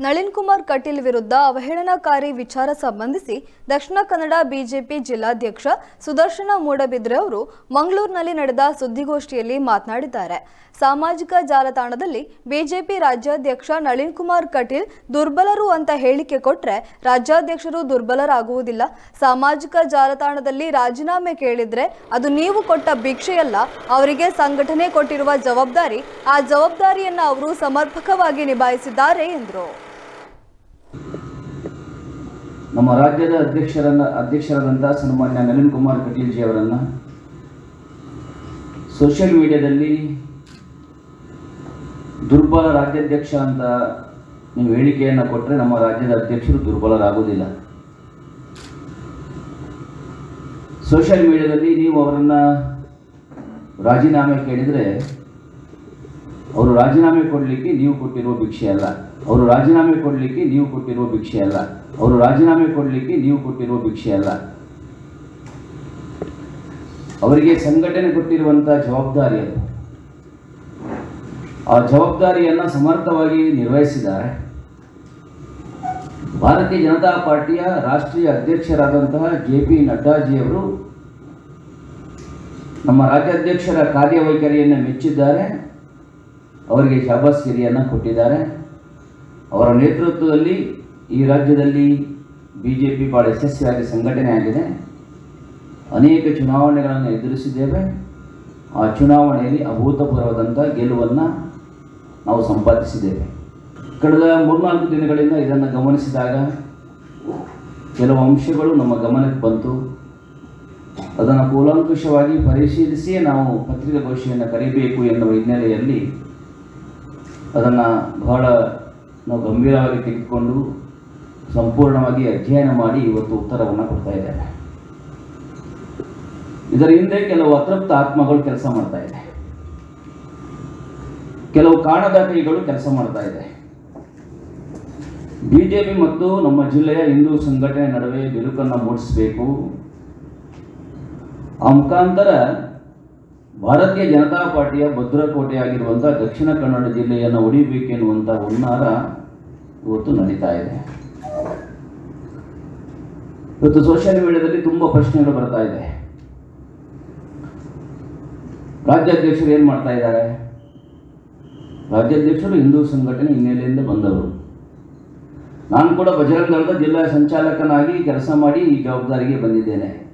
ನಳಿನ್ ಕುಮಾರ್ ಕಟೀಲ್ ವಿರುದ್ಧ ಅವಹೇಳನಕಾರಿ ವಿಚಾರ ಸಂಬಂಧಿಸಿ ದಕ್ಷಿಣ ಕನ್ನಡ ಬಿಜೆಪಿ ಜಿಲ್ಲಾಧ್ಯಕ್ಷ ಸುದರ್ಶನ ಮೂಡಬಿದ್ರೆ ಅವರು ಮಂಗಳೂರಿನಲ್ಲಿ ನಡೆದ ಸುದ್ದಿಗೋಷ್ಠಿಯಲ್ಲಿ ಮಾತನಾಡಿದ್ದಾರೆ ಸಾಮಾಜಿಕ ಜಾಲತಾಣದಲ್ಲಿ ಬಿಜೆಪಿ ರಾಜ್ಯಾಧ್ಯಕ್ಷ ನಳಿನ್ ಕುಮಾರ್ ಕಟೀಲ್ ದುರ್ಬಲರು ಅಂತ ಹೇಳಿಕೆ ಕೊಟ್ರೆ ರಾಜ್ಯಾಧ್ಯಕ್ಷರು ದುರ್ಬಲರಾಗುವುದಿಲ್ಲ ಸಾಮಾಜಿಕ ಜಾಲತಾಣದಲ್ಲಿ ರಾಜೀನಾಮೆ ಕೇಳಿದ್ರೆ ಅದು ನೀವು ಕೊಟ್ಟ ಭಿಕ್ಷೆಯಲ್ಲ ಅವರಿಗೆ ಸಂಘಟನೆ ಕೊಟ್ಟಿರುವ ಜವಾಬ್ದಾರಿ ಆ ಜವಾಬ್ದಾರಿಯನ್ನ ಅವರು ಸಮರ್ಪಕವಾಗಿ ನಿಭಾಯಿಸಿದ್ದಾರೆ ಎಂದರು ನಮ್ಮ ರಾಜ್ಯದ ಅಧ್ಯಕ್ಷರನ್ನ ಅಧ್ಯಕ್ಷರಾದಂಥ ಸನ್ಮಾನ್ಯ ನಳಿನ್ ಕುಮಾರ್ ಕಟೀಲ್ಜಿ ಅವರನ್ನು ಸೋಷಿಯಲ್ ಮೀಡಿಯಾದಲ್ಲಿ ದುರ್ಬಲ ರಾಜ್ಯಾಧ್ಯಕ್ಷ ಅಂತ ನೀವು ಹೇಳಿಕೆಯನ್ನು ಕೊಟ್ಟರೆ ನಮ್ಮ ರಾಜ್ಯದ ಅಧ್ಯಕ್ಷರು ದುರ್ಬಲರಾಗುವುದಿಲ್ಲ ಸೋಷಿಯಲ್ ಮೀಡಿಯಾದಲ್ಲಿ ನೀವು ಅವರನ್ನು ರಾಜೀನಾಮೆ ಕೇಳಿದರೆ ಅವರು ರಾಜೀನಾಮೆ ಕೊಡಲಿಕ್ಕೆ ನೀವು ಕೊಟ್ಟಿರುವ ಭಿಕ್ಷೆ ಅಲ್ಲ ಅವರು ರಾಜೀನಾಮೆ ಕೊಡಲಿಕ್ಕೆ ನೀವು ಕೊಟ್ಟಿರುವ ಭಿಕ್ಷೆ ಅಲ್ಲ ಅವರು ರಾಜೀನಾಮೆ ಕೊಡಲಿಕ್ಕೆ ನೀವು ಕೊಟ್ಟಿರುವ ಭಿಕ್ಷೆ ಅಲ್ಲ ಅವರಿಗೆ ಸಂಘಟನೆ ಕೊಟ್ಟಿರುವಂಥ ಜವಾಬ್ದಾರಿ ಅದು ಆ ಜವಾಬ್ದಾರಿಯನ್ನು ಸಮರ್ಥವಾಗಿ ನಿರ್ವಹಿಸಿದ್ದಾರೆ ಭಾರತೀಯ ಜನತಾ ಪಾರ್ಟಿಯ ರಾಷ್ಟ್ರೀಯ ಅಧ್ಯಕ್ಷರಾದಂತಹ ಜೆ ಪಿ ನಡ್ಡಾಜಿಯವರು ನಮ್ಮ ರಾಜ್ಯಾಧ್ಯಕ್ಷರ ಕಾರ್ಯವೈಖರಿಯನ್ನು ಮೆಚ್ಚಿದ್ದಾರೆ ಅವರಿಗೆ ಶಾಬಾಸ್ಗಿರಿಯನ್ನು ಕೊಟ್ಟಿದ್ದಾರೆ ಅವರ ನೇತೃತ್ವದಲ್ಲಿ ಈ ರಾಜ್ಯದಲ್ಲಿ ಬಿ ಜೆ ಪಿ ಭಾಳ ಯಶಸ್ವಿಯಾಗಿ ಸಂಘಟನೆ ಆಗಿದೆ ಅನೇಕ ಚುನಾವಣೆಗಳನ್ನು ಎದುರಿಸಿದ್ದೇವೆ ಆ ಚುನಾವಣೆಯಲ್ಲಿ ಅಭೂತಪೂರ್ವದಂಥ ಗೆಲುವನ್ನು ನಾವು ಸಂಪಾದಿಸಿದ್ದೇವೆ ಕಳೆದ ಮೂರ್ನಾಲ್ಕು ದಿನಗಳಿಂದ ಇದನ್ನು ಗಮನಿಸಿದಾಗ ಕೆಲವು ಅಂಶಗಳು ನಮ್ಮ ಗಮನಕ್ಕೆ ಬಂತು ಅದನ್ನು ಕೂಲಂಕುಷವಾಗಿ ಪರಿಶೀಲಿಸಿಯೇ ನಾವು ಪತ್ರಿಕಾಗೋಷ್ಠಿಯನ್ನು ಕರೀಬೇಕು ಎನ್ನುವ ಹಿನ್ನೆಲೆಯಲ್ಲಿ ಅದನ್ನು ಬಹಳ ನಾವು ಗಂಭೀರವಾಗಿ ತೆಗೆದುಕೊಂಡು ಸಂಪೂರ್ಣವಾಗಿ ಅಧ್ಯಯನ ಮಾಡಿ ಇವತ್ತು ಉತ್ತರವನ್ನು ಕೊಡ್ತಾ ಇದ್ದೇವೆ ಇದರ ಹಿಂದೆ ಕೆಲವು ಅತೃಪ್ತ ಆತ್ಮಗಳು ಕೆಲಸ ಮಾಡ್ತಾ ಇದೆ ಕೆಲವು ಕಾಣದ ಕೈಗಳು ಕೆಲಸ ಮಾಡ್ತಾ ಇದೆ ಬಿಜೆಪಿ ಮತ್ತು ನಮ್ಮ ಜಿಲ್ಲೆಯ ಹಿಂದೂ ಸಂಘಟನೆ ನಡುವೆ ಬಿರುಕನ್ನು ಮೂಡಿಸಬೇಕು ಆ ಮುಖಾಂತರ ಭಾರತೀಯ ಜನತಾ ಪಾರ್ಟಿಯ ಭದ್ರಕೋಟೆಯಾಗಿರುವಂಥ ದಕ್ಷಿಣ ಕನ್ನಡ ಜಿಲ್ಲೆಯನ್ನು ಒಡಿಬೇಕೆನ್ನುವಂಥ ಹುನ್ನಾರ ಇವತ್ತು ನಡೀತಾ ಇದೆ ಇವತ್ತು ಸೋಷಿಯಲ್ ಮೀಡಿಯಾದಲ್ಲಿ ತುಂಬ ಪ್ರಶ್ನೆಗಳು ಬರ್ತಾ ಇದೆ ರಾಜ್ಯಾಧ್ಯಕ್ಷರು ಏನು ಮಾಡ್ತಾ ಇದ್ದಾರೆ ರಾಜ್ಯಾಧ್ಯಕ್ಷರು ಹಿಂದೂ ಸಂಘಟನೆ ಹಿನ್ನೆಲೆಯಿಂದ ಬಂದವರು ನಾನು ಕೂಡ ಬಜರಂಗ ದಳದ ಜಿಲ್ಲಾ ಸಂಚಾಲಕನಾಗಿ ಕೆಲಸ ಮಾಡಿ ಈ ಜವಾಬ್ದಾರಿಗೆ ಬಂದಿದ್ದೇನೆ